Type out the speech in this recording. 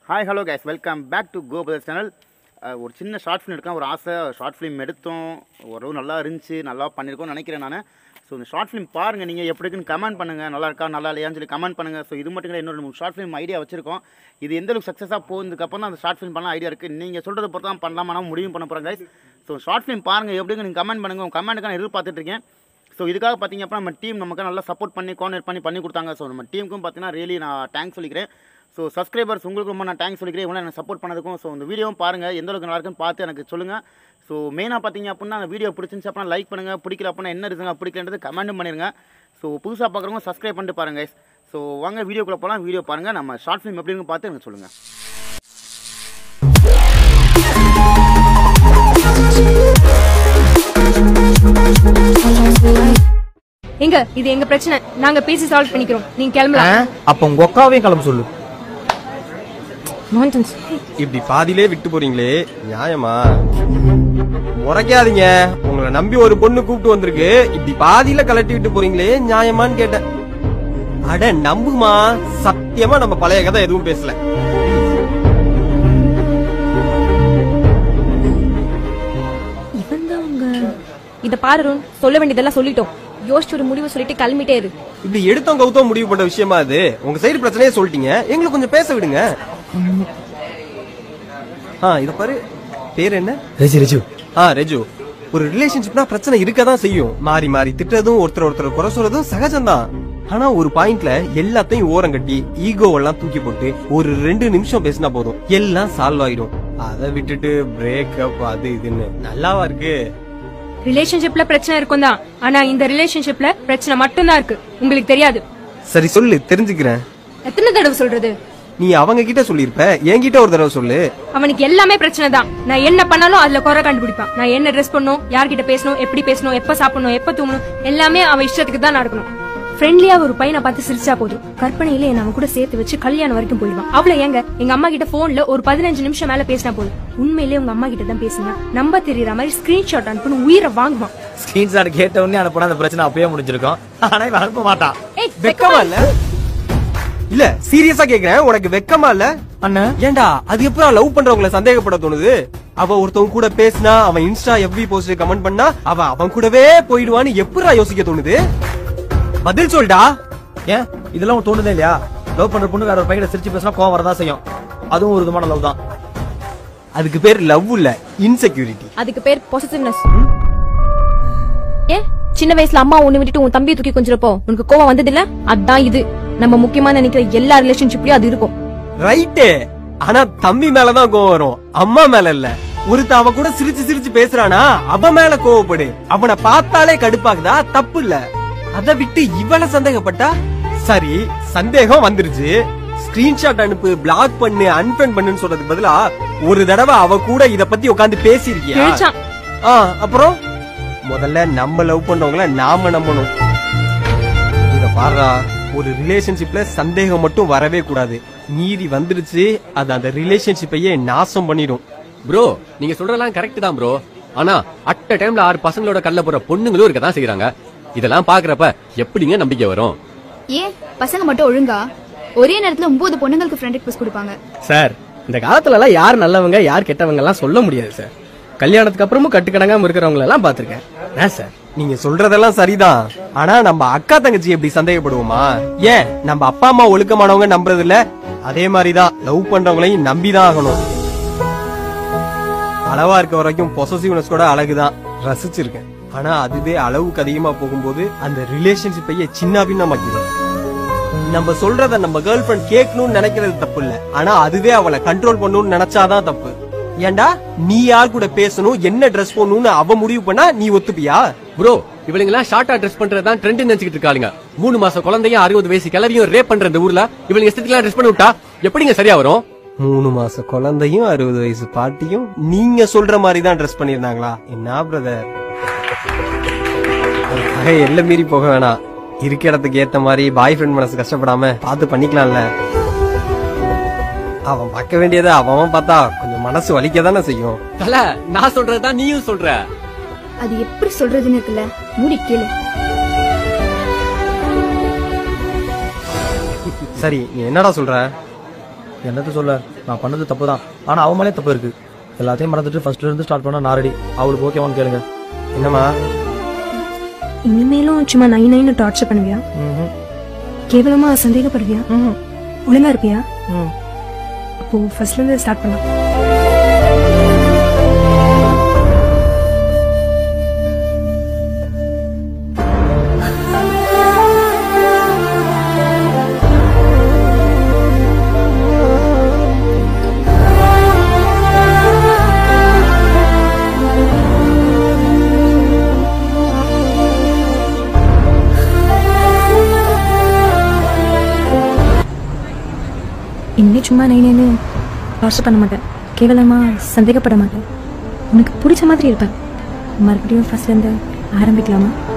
Hi hello guys welcome back to கோபதர் channel ஒரு சின்ன ஷார்ட் ஃபிலிம் எடுக்கலாம் ஒரு ஆசை ஷார்ட் ஃபிலிம் எடுத்தோம் ஓரளவு நல்லா இருந்துச்சு நல்லா பண்ணியிருக்கோம்னு நினைக்கிறேன் நான் ஸோ இந்த ஷார்ட் ஃபிலிம் பாருங்கள் நீங்கள் எப்படி இருக்குன்னு கமெண்ட் பண்ணுங்கள் நல்லா இருக்கா நல்லா இல்லையான்னு சொல்லி கமெண்ட் பண்ணுங்கள் ஸோ இது மட்டும் இல்லை இன்னொரு ஷார்ட் ஃபிலிம் ஐடியா வச்சிருக்கோம் இது எந்த அளவுக்கு சக்ஸஸாக போனதுக்கப்புறம் தான் அந்த ஷார்ட் ஃபிலிம் பண்ண ஐடியா இருக்குது நீங்கள் சொல்கிறத பொறுத்து தான் பண்ணலாமா முடிவு பண்ண போகிறேன் கைஸ் ஸோ ஷார்ட் ஃபிலிம் பாருங்கள் எப்படிங்க நீங்கள் கமெண்ட் பண்ணுங்கள் உங்கள் கமெண்ட்டுக்கான எதிர்பார்த்துட்டு இருக்கேன் ஸோ இதுக்காக பார்த்தீங்க அப்படின்னா நம்ம டீம் நமக்கு நல்லா சப்போர்ட் பண்ணி கோஆர்டினேட் பண்ணி பண்ணி கொடுத்தாங்க ஸோ நம்ம டீமுக்கும் பார்த்தீங்கன்னா ரியலி நான் தேங்க்ஸ் சொல்லிக்கிறேன் ஸோ சப்ஸ்கிரைபர்ஸ் உங்களுக்கு ரொம்ப நான் தேங்க்ஸ் சொல்லிக்கிறேன் இவ்வளோ எனக்கு சப்போர்ட் பண்ணதுக்கும் ஸோ இந்த வீடியோவும் பாருங்கள் எந்த அளவுக்கு நல்லா இருக்குன்னு பார்த்து எனக்கு சொல்லுங்கள் ஸோ மெயினாக பார்த்தீங்க அப்படின்னா அந்த வீடியோ பிடிச்சிருந்துச்சு அப்படின்னா லைக் பண்ணுங்கள் பிடிக்கல அப்படின்னா என்ன இருக்குங்க பிடிக்கலன்றது கமெண்ட்டும் பண்ணிடுங்க ஸோ புதுசாக பார்க்குறவங்க சப்ஸ்கிரைப் பண்ணிட்டு பாருங்க ஸோ வாங்க வீடியோக்குள்ளே போகலாம் வீடியோ பாருங்கள் நம்ம ஷார்ட் ஃபிலிம் எப்படின்னு பார்த்து எனக்கு சொல்லுங்கள் எங்க இது எங்க பிரச்சனை நாங்க பேசி சால்வ் பண்ணிக்கிறோம் நீங்க கிளம்பலாம் அப்ப உங்க ஒக்காவையும் கிளம்ப சொல்லு நான்சென்ஸ் இப்படி பாதியிலே விட்டு போறீங்களே நியாயமா முறைக்காதீங்க உங்களை நம்பி ஒரு பொண்ணு கூப்பிட்டு வந்திருக்கு இப்படி பாதியில கலட்டி விட்டு போறீங்களே நியாயமான்னு கேட்டேன் அட நம்புமா சத்தியமா நம்ம பழைய கதை எதுவும் பேசல இவன் தான் உங்க இத பாரு அருண். சொல்ல வேண்டியதெல்லாம் சொல்லிட்டோம் யோசிச்சு ஒரு முடிவு சொல்லிட்டு கிளம்பிட்டே இரு இப்படி எடுத்தோம் கவுத்தோம் முடிவு பண்ண விஷயமா அது உங்க சைடு பிரச்சனையே சொல்லிட்டீங்க எங்களுக்கு கொஞ்சம் பேச விடுங்க ஆ இத பாரு பேர் என்ன ரெஜி ரெஜு ஆ ரெஜு ஒரு ரிலேஷன்ஷிப்னா பிரச்சனை இருக்கதான் செய்யும் மாறி மாறி திட்டுறதும் ஒருத்தர் ஒருத்தர் குறை சொல்றதும் சகஜம்தான் ஆனா ஒரு பாயிண்ட்ல எல்லாத்தையும் ஓரம் கட்டி ஈகோ எல்லாம் தூக்கி போட்டு ஒரு ரெண்டு நிமிஷம் பேசினா போதும் எல்லாம் சால்வ் ஆயிடும் அதை விட்டுட்டு பிரேக்கப் அது இதுன்னு நல்லாவா இருக்கு ரிலேஷன்ஷிப்ல பிரச்சனை இருக்கும் தான் ஆனா இந்த ரிலேஷன்ஷிப்ல பிரச்சனை மட்டும்தான் இருக்கு உங்களுக்கு தெரியாது சரி சொல்லு தெரிஞ்சுக்கிறேன் எத்தனை தடவை சொல்றது நீ அவங்க கிட்ட சொல்லிருப்ப என்கிட்ட ஒரு தடவை சொல்லு அவனுக்கு எல்லாமே பிரச்சனை தான் நான் என்ன பண்ணாலும் அதுல குறை கண்டுபிடிப்பான் நான் என்ன ட்ரெஸ் பண்ணணும் யார்கிட்ட பேசணும் எப்படி பேசணும் எப்ப சாப்பிடணும் எப்ப தூங்கணும் எல்லாமே அவன் இஷ்டத்துக்கு தான் நடக்கணும் ஃப்ரெண்ட்லியா ஒரு பையனை பார்த்து சிரிச்சா போதும் கற்பனையில என்ன அவன் கூட சேர்த்து வச்சு கல்யாணம் வரைக்கும் போயிடுவான் அவள ஏங்க எங்க அம்மா கிட்ட போன்ல ஒரு பதினஞ்சு நிமிஷம் மேல பேசினா போதும் உண்மையிலேயே உங்க அம்மா கிட்ட தான் பேசுங்க நம்ப தெரியற மாதிரி ஸ்கிரீன்ஷாட் அனுப்புன்னு உயிரை வாங்குவான் ஸ்கிரீன்ஷாட் கேட்ட உடனே அனுப்புனா அந்த பிரச்சனை அப்பயே முடிஞ்சிருக்கும் ஆனா இவன் அனுப்ப மாட்டான் ஏய், வெக்கமா இல்ல இல்ல சீரியஸா கேக்குறேன் உனக்கு வெக்கமா இல்ல அண்ணன் ஏன்டா அது எப்பறம் லவ் பண்றவங்கள சந்தேகப்பட தோணுது அவ ஒருத்தவங்க கூட பேசினா அவன் இன்ஸ்டா எஃபி போஸ்ட் கமெண்ட் பண்ணா அவ அவன் கூடவே போயிடுவான்னு எப்படா யோசிக்க தோணுது பதில் சொல்டா ஏன் இதெல்லாம் உனக்கு தோணுதே இல்லையா லவ் பண்ற பொண்ணு வேற ஒரு பையனை சிரிச்சு பேசினா கோவம் வரதான் செய்யும் அதுவும் ஒரு விதமான லவ் தான் அதுக்கு பேர் லவ் இல்ல இன்செக்யூரிட்டி அதுக்கு பேர் பொசிட்டிவ்னஸ் ஏன் சின்ன வயசுல அம்மா ஒண்ணு விட்டுட்டு உன் தம்பியை தூக்கி கொஞ்சிருப்போ உனக்கு கோவம் வந்தது இல்ல அதான் இது நம்ம முக்கியமா நினைக்கிற எல்லா ரிலேஷன்ஷிப்லயும் அது இருக்கும் ரைட்டு ஆனா தம்பி மேலதான் கோவம் வரும் அம்மா மேல இல்ல ஒருத்த அவ கூட சிரிச்சு சிரிச்சு பேசுறானா அவ மேல கோவப்படு அவனை பார்த்தாலே கடுப்பாக்குதா தப்பு இல்ல அத விட்டு இவள சந்தேகப்பட்டா சரி சந்தேகம் வந்துருச்சு ஸ்கிரீன்ஷாட் அனுப்பு பிளாக் பண்ணு அன்ஃப்ரெண்ட் பண்ணுன்னு சொல்றதுக்கு பதிலா ஒரு தடவை அவ கூட இத பத்தி உட்காந்து பேசியிருக்கியா கிழிச்சான். ஆ அப்புறம் முதல்ல நம்ம லவ் பண்றவங்கள நாம நம்பணும் இத பாருடா ஒரு ரிலேஷன்ஷிப்ல சந்தேகம் மட்டும் வரவே கூடாது மீறி வந்துருச்சு அது அந்த ரிலேஷன்ஷிப்பையே நாசம் பண்ணிடும் ப்ரோ நீங்க சொல்றதெல்லாம் கரெக்ட் தான் ப்ரோ ஆனா அட்ட டைம்ல ஆறு பசங்களோட கல்ல போற பொண்ணுங்களும் இருக்க தான் செய்யறாங்க இதெல்லாம் பாக்குறப்ப எப்படிங்க நம்பிக்கை வரும் ஏன் பசங்க மட்டும் ஒழுங்கா ஒரே நேரத்துல ஒன்பது பொண்ணுங்களுக்கு ஃப்ரெண்ட் ரிக்வெஸ்ட் கொடுப்பாங்க சார் இந்த காலத்துல எல்லாம் யார் நல்லவங்க யார் கெட்டவங்க எல்லாம் சொல்ல முடியாது சார் கல்யாணத்துக்கு அப்புறமும் கட்டுக்கடங்காம இருக்கிறவங்க எல்லாம் பாத்திருக்கேன் ஏன் சார் நீங்க சொல்றதெல்லாம் சரிதான் ஆனா நம்ம அக்கா தங்கச்சி எப்படி சந்தேகப்படுவோமா ஏன் நம்ம அப்பா அம்மா ஒழுக்கமானவங்க நம்புறது இல்ல அதே மாதிரிதான் லவ் பண்றவங்களையும் நம்பிதான் ஆகணும் அளவா இருக்க வரைக்கும் பொசசிவ்னஸ் கூட அழகுதான் ரசிச்சிருக்கேன் ஆனா அதுவே அளவுக்கு அதிகமா போகும்போது அந்த ரிலேஷன்ஷிப்பையே சின்ன பின்னமாக்கிடும் நம்ம சொல்றத நம்ம கேர்ள் ஃபிரெண்ட் கேட்கணும்னு நினைக்கிறது தப்பு இல்ல ஆனா அதுவே அவளை கண்ட்ரோல் பண்ணணும்னு நினைச்சாதான் தப்பு ஏன்டா நீ யார் கூட பேசணும் என்ன ட்ரெஸ் போடணும்னு அவ முடிவு பண்ணா நீ ஒத்துப்பியா ப்ரோ இவளுங்க எல்லாம் ஷார்ட்டா ட்ரெஸ் பண்றதுதான் ட்ரெண்ட் நினைச்சிட்டு இருக்காளுங்க மூணு மாசம் குழந்தையும் அறுபது வயசு கிளவியும் ரேப் பண்ற இந்த ஊர்ல இவளுங்க இஷ்டத்துக்கு ட்ரெஸ் பண்ணி விட்டா எப்படிங்க சரியா வரும் மூணு மாச குழந்தையும் அறுபது வயசு பாட்டியும் நீங்க சொல்ற மாதிரி தான் ட்ரெஸ் பண்ணிருந்தாங்களா என்ன பிரதர் எல்ல மீறி போக வேணாம் இருக்க இடத்துக்கு ஏத்த மாதிரி பாய் ஃப்ரெண்ட் மனசு கஷ்டப்படாம பார்த்து பண்ணிக்கலாம்ல அவன் பார்க்க வேண்டியதை அவன் அவன் பார்த்தா கொஞ்சம் மனசு வலிக்க தானே செய்யும் தல நான் சொல்றதுதான் நீயும் சொல்ற அது எப்படி சொல்றதுன்னு இருக்குல்ல மூடி கேளு சரி நீ என்னடா சொல்ற என்னத்த சொல்ல நான் பண்ணது தப்பு தான் ஆனா அவன் மேலே தப்பு இருக்கு எல்லாத்தையும் மறந்துட்டு ஃபர்ஸ்ட்ல இருந்து ஸ்டார்ட் பண்ணா நான் ரெடி அவளுக்கு ஓகேவான்னு கேளுங்க என்னம்மா இனிமேலும் சும்மா நை நைன்னு டார்ச்சர் பண்ணுவியா ம்ஹும். கேவலமா சந்தேகப்படுவியா ம்ஹும். ஒழுங்கா இருப்பியா ம். அப்போ ஃபர்ஸ்ட்ல இருந்து ஸ்டார்ட் பண்ணலாம் இனிமே சும்மா நை நைன்னு டார்ச்சர் பண்ண மாட்டேன் கேவலமா சந்தேகப்பட மாட்டேன் உனக்கு பிடிச்ச மாதிரி இருப்பேன் மறுபடியும் ஃபர்ஸ்ட்ல இருந்து ஆரம்பிக்கலாமா